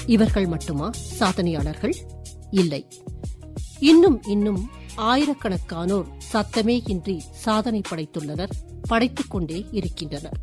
இவர்கள் மட்டுமா சாதனையாளர்கள் இல்லை இன்னும் இன்னும் ஆயிரக்கணக்கானோர் சத்தமே இன்றி சாதனை படைத்துள்ளனர் படைத்துக் கொண்டே இருக்கின்றனர்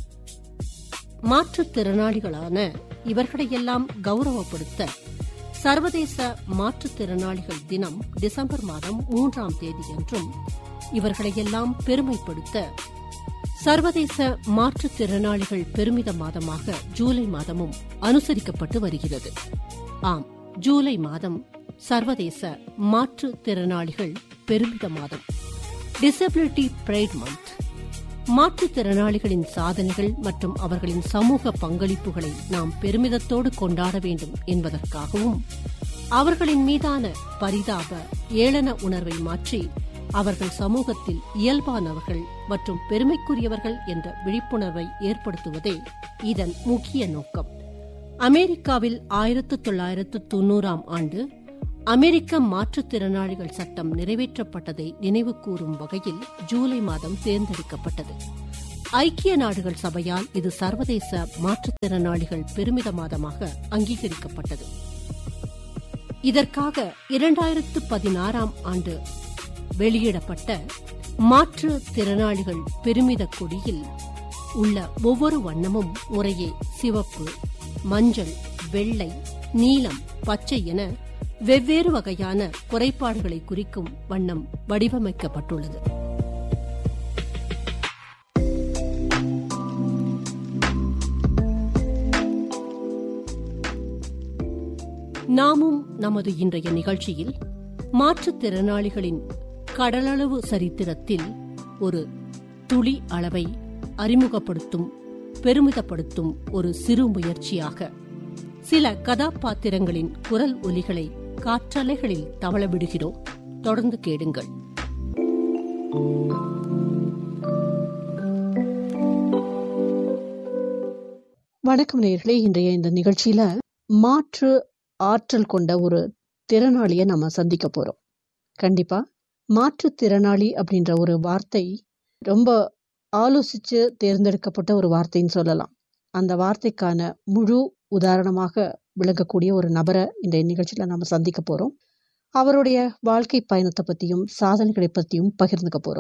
மாற்றுத்திறனாளிகளான இவர்களையெல்லாம் கௌரவப்படுத்த சர்வதேச மாற்றுத்திறனாளிகள் தினம் டிசம்பர் மாதம் மூன்றாம் தேதியன்றும் இவர்களையெல்லாம் பெருமைப்படுத்த சர்வதேச மாற்றுத்திறனாளிகள் பெருமித மாதமாக ஜூலை மாதமும் அனுசரிக்கப்பட்டு வருகிறது ஆம் ஜூலை மாதம் சர்வதேச மாற்றுத்திறனாளிகள் பெருமித மாதம் டிசபிலிட்டி பிரைட் மந்த் மாற்றுத்திறனாளிகளின் சாதனைகள் மற்றும் அவர்களின் சமூக பங்களிப்புகளை நாம் பெருமிதத்தோடு கொண்டாட வேண்டும் என்பதற்காகவும் அவர்களின் மீதான பரிதாப ஏளன உணர்வை மாற்றி அவர்கள் சமூகத்தில் இயல்பானவர்கள் மற்றும் பெருமைக்குரியவர்கள் என்ற விழிப்புணர்வை ஏற்படுத்துவதே இதன் முக்கிய நோக்கம் அமெரிக்காவில் ஆயிரத்து தொள்ளாயிரத்து தொன்னூறாம் ஆண்டு அமெரிக்க மாற்றுத்திறனாளிகள் சட்டம் நிறைவேற்றப்பட்டதை நினைவு கூறும் வகையில் ஜூலை மாதம் தேர்ந்தெடுக்கப்பட்டது ஐக்கிய நாடுகள் சபையால் இது சர்வதேச மாற்றுத்திறனாளிகள் பெருமித மாதமாக அங்கீகரிக்கப்பட்டது இதற்காக இரண்டாயிரத்து பதினாறாம் ஆண்டு வெளியிடப்பட்ட மாற்றுத்திறனாளிகள் பெருமித கொடியில் உள்ள ஒவ்வொரு வண்ணமும் முறையே சிவப்பு மஞ்சள் வெள்ளை நீலம் பச்சை என வெவ்வேறு வகையான குறைபாடுகளை குறிக்கும் வண்ணம் வடிவமைக்கப்பட்டுள்ளது நாமும் நமது இன்றைய நிகழ்ச்சியில் மாற்றுத்திறனாளிகளின் கடலளவு சரித்திரத்தில் ஒரு துளி அளவை அறிமுகப்படுத்தும் பெருமிதப்படுத்தும் ஒரு சிறு முயற்சியாக சில கதாபாத்திரங்களின் குரல் ஒலிகளை காற்றலைகளில் தவள விடுகிறோம் தொடர்ந்து கேடுங்கள் வணக்கம் நேர்களே இன்றைய இந்த நிகழ்ச்சியில மாற்று ஆற்றல் கொண்ட ஒரு திறனாளியை நம்ம சந்திக்க போறோம் கண்டிப்பா மாற்றுத்திறனாளி அப்படின்ற ஒரு வார்த்தை ரொம்ப ஆலோசிச்சு தேர்ந்தெடுக்கப்பட்ட ஒரு வார்த்தைன்னு சொல்லலாம் அந்த வார்த்தைக்கான முழு உதாரணமாக விளங்கக்கூடிய ஒரு நபரை இந்த நிகழ்ச்சியில நம்ம சந்திக்க போறோம் அவருடைய வாழ்க்கை பயணத்தை பத்தியும் சாதனைகளை பத்தியும் பகிர்ந்துக்க போறோம்